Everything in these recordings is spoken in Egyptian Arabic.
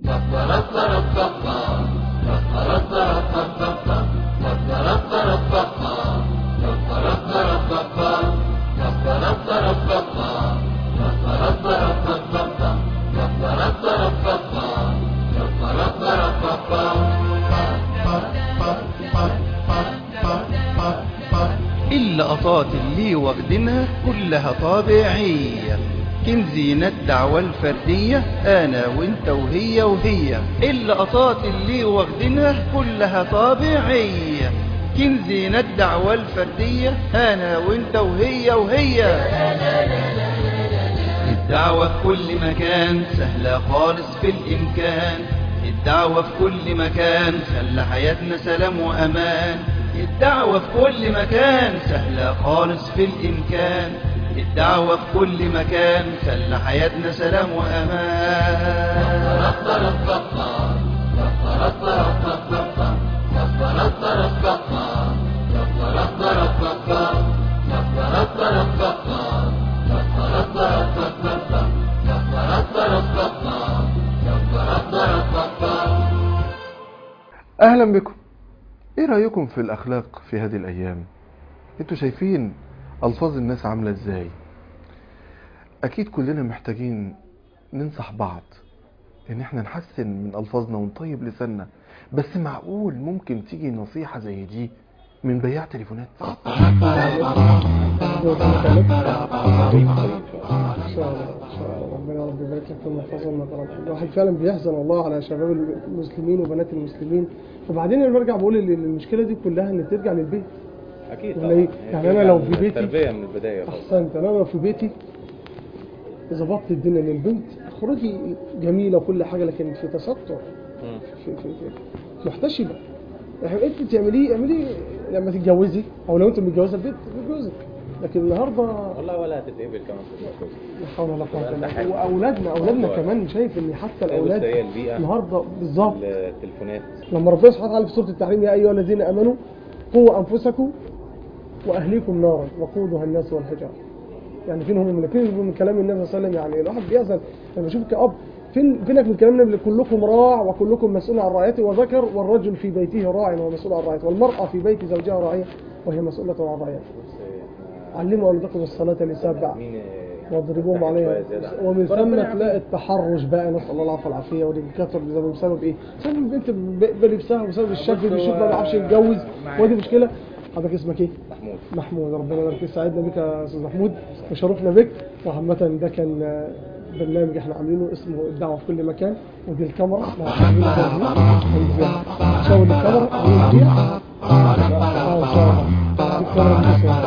اللقطات اللي واخدينها كلها طابعية كنزينة الدعوة الفردية أنا وإنت وهي وهي اللقطات اللي واخدينها كلها طابعية كنزينة الدعوة الفردية أنا وإنت وهي وهي الدعوة في كل مكان سهلة خالص في الإمكان الدعوة في كل مكان خلى حياتنا سلام وأمان الدعوة في كل مكان سهلة خالص في الإمكان الدعوة في كل مكان خلى حياتنا سلام اهلا بكم ايه رايكم في الاخلاق في هذه الايام انتوا شايفين الفاظ الناس عامله ازاي اكيد كلنا محتاجين ننصح بعض ان احنا نحسن من الفاظنا ونطيب لساننا بس معقول ممكن تيجي نصيحه زي دي من بياع تليفونات ان شاء الله ان شاء الله ربنا رب يبارك لك في محفظهم الواحد فعلا بيحزن والله على شباب المسلمين وبنات المسلمين وبعدين انا برجع بقول ان المشكله دي كلها ان ترجع للبيت اكيد ولا طبعا إيه؟ يعني أنا لو في بيتي- التربيه من البدايه طبعا احسنت انا لو في بيتي ظبطت الدنيا للبنت خروجي جميله وكل حاجه لكن في تستر مم. في في في محتشمه يعني انت تعمليه اعمليه لما تتجوزي او لو انت متجوزه البيت جوزك لكن النهارده والله ولا هتتقبل كمان في الموضوع لا حول ولا قوه يبقى الا أنت بالله حاجة. واولادنا اولادنا موضوع. كمان شايف ان حتى لا، بص، الاولاد هي البيئة. النهارده بالظبط التليفونات لما ربنا سبحانه وتعالى في سوره التحريم يا ايها الذين امنوا قوا انفسكم واهليكم نارا وقودها الناس والحجاره يعني فين هم من فين من كلام النبي صلى الله عليه وسلم يعني الواحد بيحزن لما يشوف كأب فين فينك من كلام النبي كلكم راع وكلكم مسؤول عن رعيته وذكر والرجل في بيته راع ومسؤول عن رعيته والمرأة في بيت زوجها راعية وهي مسؤولة عن رعيتها بص احنا علموا أولادكم الصلاة لسبع مين يعني واضربوهم تحت عليها شوية زيادة عن- ومن فربنا ثم يعافينا. تلاقي التحرش بقى نسال الله العافيه والعافيه ودي كتر بسبب بسبب ايه؟ بسبب البنت ب- بلبسها وبسبب الشاب بص، اللي بيشوف هو ما بيعرفش يتجوز معاك. ودي مشكله حضرتك اسمك ايه؟ محمود محمود ربنا يبارك فيك سعدنا بك يا استاذ محمود وشرفنا بك وعامة ده كان آه، برنامج احنا عاملينه اسمه الدعوة في كل مكان ودي الكاميرا لو حابين شاور الكاميرا ونبيع اه ان شاء الله دي الكاميرا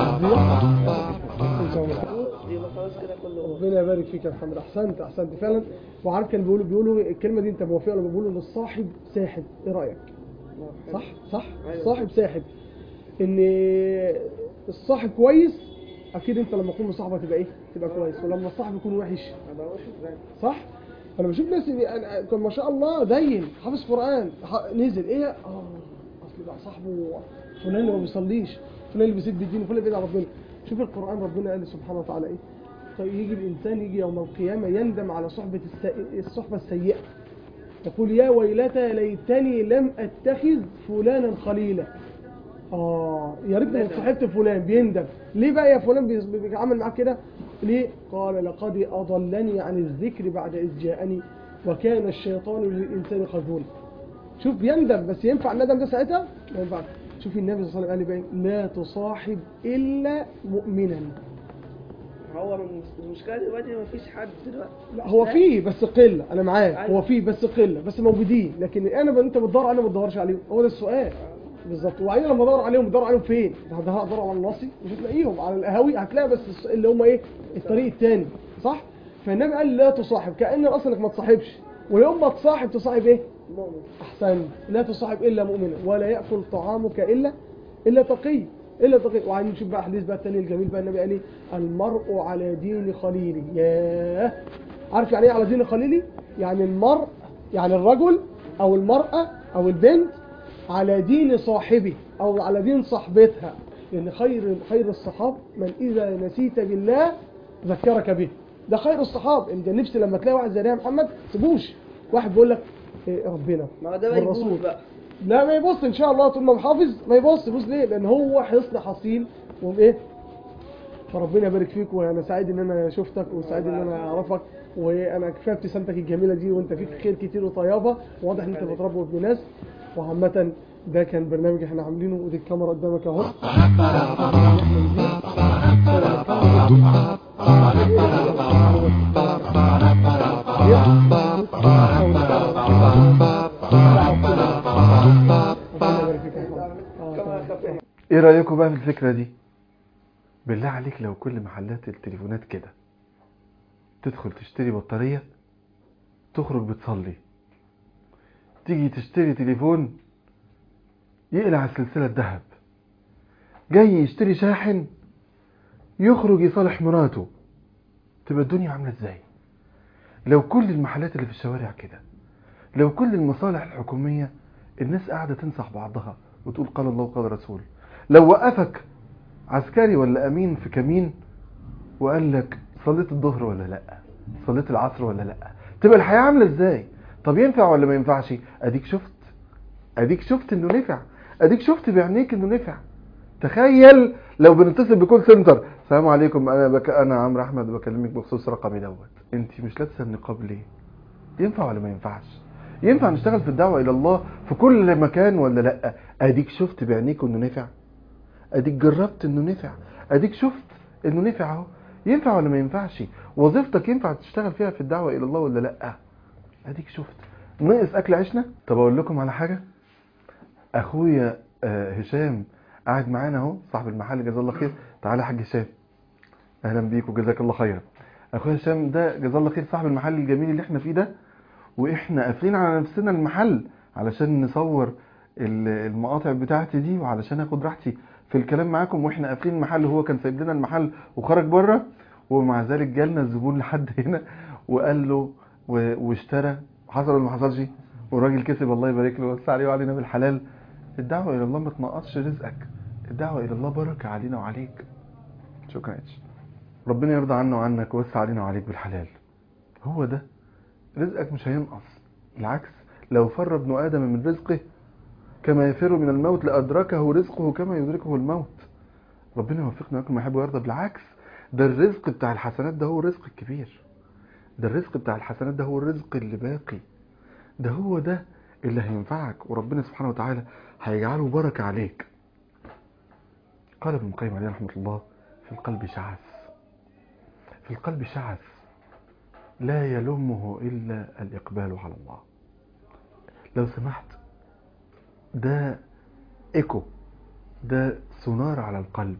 دي ان شاء الله ربنا يبارك فيك يا محمد احسنت احسنت فعلا وعارف كان بيقولوا بيقولوا الكلمه دي انت موافقها ولا بيقولوا للصاحب ساحب ايه رايك صح صح الصاحب ساحب ان الصاحب كويس اكيد انت لما تكون مصاحبه تبقى ايه تبقى كويس ولما الصاحب يكون وحش صح انا بشوف ناس اللي أنا- كان ما شاء الله دين حافظ قران ح- نزل ايه اه اصل بقى صاحبه فلان اللي ما بيصليش فلان اللي بيسد الدين وفلان اللي بيدعي ربنا شوف القران ربنا قال سبحانه وتعالى ايه طيب يجي الانسان يجي يوم القيامه يندم على صحبه الس... الصحبه السيئه يقول يا ويلتى ليتني لم اتخذ فلانا خليلا اه يا ريتني ما صاحبت فلان بيندم ليه بقى يا فلان بيز- بيتعامل معاك كده ليه قال لقد اضلني عن الذكر بعد اذ جاءني وكان الشيطان للانسان خذولا شوف بيندم بس ينفع الندم ده ساعتها ما ينفعش شوف النبي صلى الله عليه وسلم قال لي لا تصاحب الا مؤمنا هو من- المشكله دلوقتي ما فيش حد دلوقتي لا هو فيه بس قله انا معاك أيوة. هو فيه بس قله بس موجودين لكن انا ب... انت بتدور عليهم ما بتدورش عليهم هو ده السؤال بالظبط وبعدين لما ادور عليهم بدور عليهم فين؟ ده ده هقدر على الناصي مش هتلاقيهم على القهاوي هتلاقي بس الس- اللي هم ايه؟ الطريق الثاني صح؟ فالنبي قال لا تصاحب كأن اصلا انك ما تصاحبش ويوم ما تصاحب تصاحب ايه؟ احسن لا تصاحب الا مؤمنا ولا ياكل طعامك الا الا تقي الا تقي وعايزين نشوف بقى حديث بقى الثاني الجميل بقى النبي قال ايه؟ المرء على دين خليله ياه عارف يعني ايه على دين خليلي؟ يعني المرء يعني الرجل او المرأة او البنت على دين صاحبه او على دين صاحبتها لان خير خير الصحاب من اذا نسيت بالله ذكرك به ده خير الصحاب انت نفسي لما تلاقي واحد زي ده يا محمد سيبوش واحد بيقول لك إيه، ربنا ما هو ده بقى يبوظ والرسول بقى لا ما يبص ان شاء الله طول ما محافظ ما يبص يبص ليه لان هو حصن حصين وايه فربنا يبارك فيك وانا سعيد ان انا شفتك وسعيد ان انا اعرفك وانا كفايه ابتسامتك الجميله دي وانت فيك خير كتير وطيابه واضح ان انت بتربي ابن ناس وعامه ده كان برنامج احنا عاملينه ودي الكاميرا قدامك اهو ربنا يبارك فيك يا أحمد. آه، تمام. ايه رايكم بقى في الفكره دي بالله عليك لو كل محلات التليفونات كده تدخل تشتري بطاريه تخرج بتصلي تيجي تشتري تليفون يقلع السلسله الذهب جاي يشتري شاحن يخرج يصالح مراته تبقى الدنيا عامله ازاي لو كل المحلات اللي في الشوارع كده لو كل المصالح الحكوميه الناس قاعده تنصح بعضها وتقول قال الله وقال رسول لو وقفك عسكري ولا امين في كمين وقال لك صليت الظهر ولا لا صليت العصر ولا لا تبقى الحياه عامله ازاي طب ينفع ولا ما ينفعش اديك شفت اديك شفت انه نفع اديك شفت بعينيك انه نفع تخيل لو بنتصل بكول سنتر السلام عليكم انا بك... انا عمرو احمد بكلمك بخصوص رقمي دوت انت مش لابسه النقاب ليه ينفع ولا ما ينفعش ينفع نشتغل في الدعوه الى الله في كل مكان ولا لا اديك شفت بعينيك انه نفع اديك جربت انه نفع اديك شفت انه نفع اهو ينفع ولا ما ينفعش وظيفتك ينفع تشتغل فيها في الدعوه الى الله ولا لا اديك شفت ناقص اكل عيشنا طب اقول لكم على حاجه اخويا آه، هشام قاعد معانا اهو صاحب المحل جزاه الله خير تعالى يا حاج هشام اهلا بيك وجزاك الله خيرا اخويا هشام ده جزاه الله خير صاحب المحل الجميل اللي احنا فيه ده واحنا قافلين على نفسنا المحل علشان نصور ال- المقاطع بتاعتي دي وعلشان اخد راحتي في الكلام معاكم واحنا قافلين المحل وهو كان سايب لنا المحل وخرج بره ومع ذلك جالنا الزبون لحد هنا وقال له و- واشترى حصل ولا ما حصلش والراجل كسب الله يبارك له ووسع عليه وعلينا بالحلال الدعوه الى الله ما تنقصش رزقك الدعوه الى الله بركه علينا وعليك شكرا يا إتش. ربنا يرضى عنا وعنك ويوسع علينا وعليك بالحلال هو ده رزقك مش هينقص بالعكس لو فر ابن ادم من رزقه كما يفر من الموت لادركه رزقه كما يدركه الموت ربنا يوفقنا ويكون ما يحب ويرضى بالعكس ده الرزق بتاع الحسنات ده هو الرزق الكبير ده الرزق بتاع الحسنات ده هو الرزق اللي باقي ده هو ده اللي هينفعك وربنا سبحانه وتعالى هيجعله بركة عليك قال ابن القيم عليه رحمة الله في القلب شعث في القلب شعث لا يلمه إلا الإقبال على الله لو سمحت ده إيكو ده سونار على القلب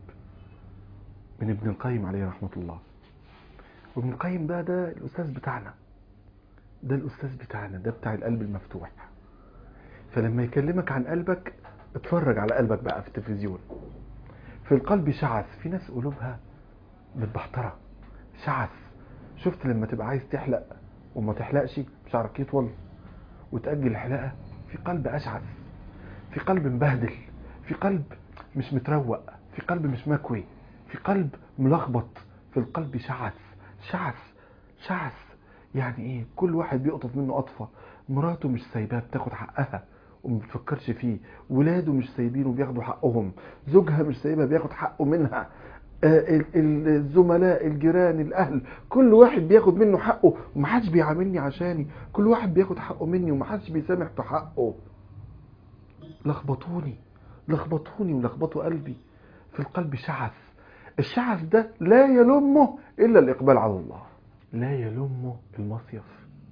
من ابن القيم عليه رحمة الله وابن القيم ده ده الأستاذ بتاعنا ده الأستاذ بتاعنا ده بتاع القلب المفتوح فلما يكلمك عن قلبك اتفرج على قلبك بقى في التلفزيون في القلب شعث في ناس قلوبها متبحترة شعث شفت لما تبقى عايز تحلق وما تحلقش شعرك يطول وتأجل الحلاقة في قلب أشعث في قلب مبهدل في قلب مش متروق في قلب مش مكوي في قلب ملخبط في القلب شعث شعث شعث يعني ايه كل واحد بيقطف منه قطفة مراته مش سايباه بتاخد حقها وما بتفكرش فيه ولاده مش سايبينه بياخدوا حقهم زوجها مش سايبها بياخد حقه منها آه، ال- ال- الزملاء الجيران الاهل كل واحد بياخد منه حقه ومحدش بيعاملني عشاني كل واحد بياخد حقه مني ومحدش بيسامح في حقه لخبطوني لخبطوني ولخبطوا قلبي في القلب شعث الشعث ده لا يلمه الا الاقبال على الله لا يلمه المصيف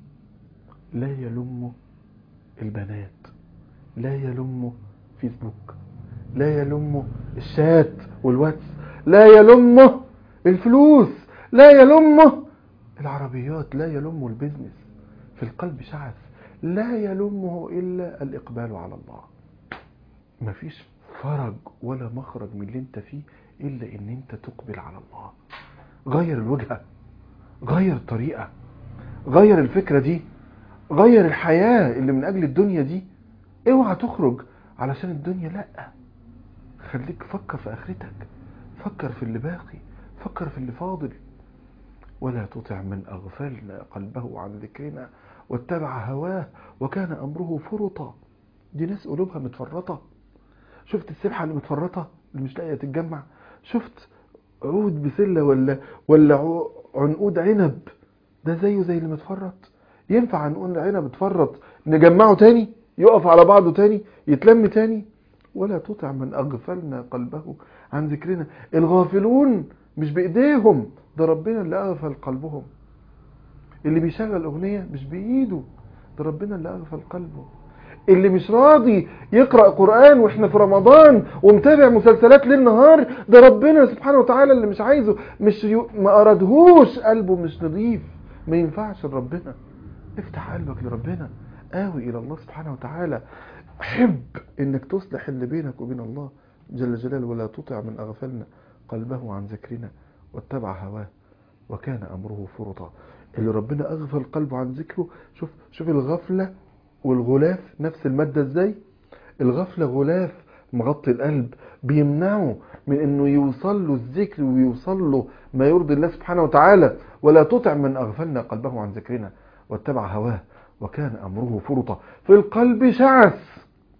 لا يلمه البنات لا يلمه فيسبوك لا يلمه الشات والواتس لا يلمه الفلوس لا يلمه العربيات لا يلمه البيزنس في القلب شعث لا يلمه إلا الإقبال على الله مفيش فرج ولا مخرج من اللي انت فيه إلا إن انت تقبل على الله غير الوجهة غير الطريقة غير الفكرة دي غير الحياة اللي من أجل الدنيا دي اوعى تخرج علشان الدنيا لأ خليك فكر في آخرتك فكر في اللي باقي فكر في اللي فاضل ولا تطع من أغفلنا قلبه عن ذكرنا واتبع هواه وكان أمره فرطا دي ناس قلوبها متفرطة شفت السبحة اللي متفرطة اللي مش لاقية تتجمع شفت عود بسلة ولا ولا عو- عنقود عنب ده زيه زي اللي متفرط ينفع عنقود عنب اتفرط نجمعه تاني يقف على بعضه تاني يتلم تاني ولا تطع من أغفلنا قلبه عن ذكرنا الغافلون مش بإيديهم ده ربنا اللي أغفل قلبهم اللي بيشغل أغنية مش بإيده ده ربنا اللي أغفل قلبه اللي مش راضي يقرأ قرآن واحنا في رمضان ومتابع مسلسلات ليل نهار ده ربنا سبحانه وتعالى اللي مش عايزه مش يو... ما أرادهوش قلبه مش نظيف ما ينفعش لربنا افتح قلبك لربنا آوي إلى الله سبحانه وتعالى حب انك تصلح اللي بينك وبين الله جل جلاله ولا تطع من أغفلنا قلبه عن ذكرنا واتبع هواه وكان أمره فرطا اللي ربنا أغفل قلبه عن ذكره شوف شوف الغفلة والغلاف نفس المادة ازاي الغفلة غلاف مغطي القلب بيمنعه من انه يوصل له الذكر ويوصل له ما يرضي الله سبحانه وتعالى ولا تطع من اغفلنا قلبه عن ذكرنا واتبع هواه وكان امره فرطا في القلب شعث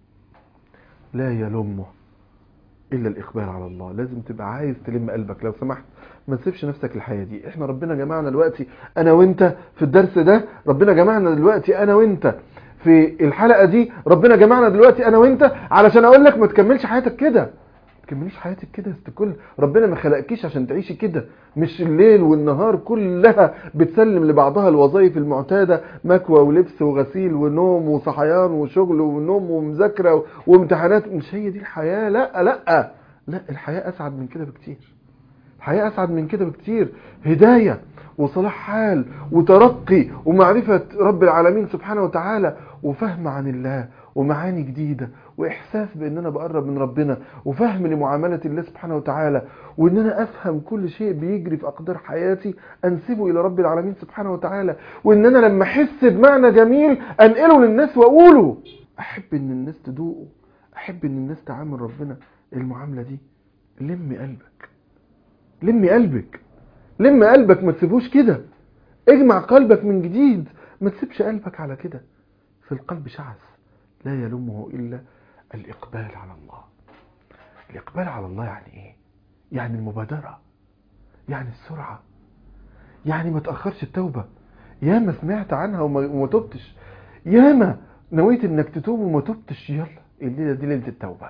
لا يلمه الا الاقبال على الله لازم تبقى عايز تلم قلبك لو سمحت ما تسيبش نفسك الحياه دي احنا ربنا جمعنا دلوقتي انا وانت في الدرس ده ربنا جمعنا دلوقتي انا وانت في الحلقه دي ربنا جمعنا دلوقتي انا وانت علشان اقول لك ما تكملش حياتك كده ما تكمليش حياتك كده يا ست كل ربنا ما خلقكيش عشان تعيشي كده مش الليل والنهار كلها بتسلم لبعضها الوظائف المعتاده مكوى ولبس وغسيل ونوم وصحيان وشغل ونوم ومذاكره وامتحانات مش هي دي الحياه لا لا لا الحياه اسعد من كده بكتير الحياة أسعد من كده بكتير هداية وصلاح حال وترقي ومعرفة رب العالمين سبحانه وتعالى وفهم عن الله ومعاني جديدة وإحساس بأن أنا بقرب من ربنا وفهم لمعاملة الله سبحانه وتعالى وأن أنا أفهم كل شيء بيجري في أقدار حياتي أنسبه إلى رب العالمين سبحانه وتعالى وأن أنا لما أحس بمعنى جميل أنقله للناس وأقوله أحب أن الناس تدوقه أحب أن الناس تعامل ربنا المعاملة دي لم قلبك لمي قلبك لم قلبك ما تسيبوش كده اجمع قلبك من جديد ما تسيبش قلبك على كده في القلب شعث لا يلمه إلا الإقبال على الله الإقبال على الله يعني إيه يعني المبادرة يعني السرعة يعني ما تأخرش التوبة ياما سمعت عنها وما, وما تبتش ياما نويت انك تتوب وما تبتش يلا الليلة دي ليلة التوبة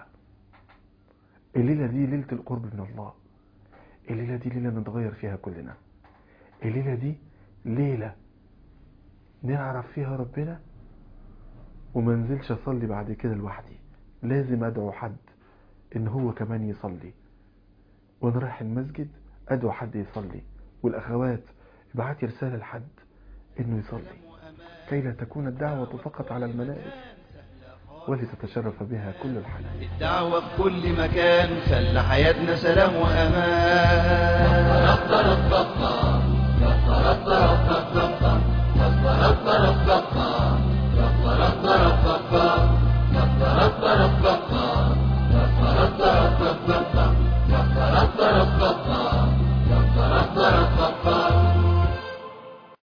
الليلة دي ليلة القرب من الله الليلة دي ليلة نتغير فيها كلنا الليلة دي ليلة نعرف فيها ربنا وما نزلش اصلي بعد كده لوحدي لازم ادعو حد ان هو كمان يصلي وانا رايح المسجد ادعو حد يصلي والاخوات ابعتي رسالة لحد انه يصلي كي لا تكون الدعوة فقط على الملائكة ولتتشرف بها كل الحلال الدعوة في كل مكان خلى حياتنا سلام وأمان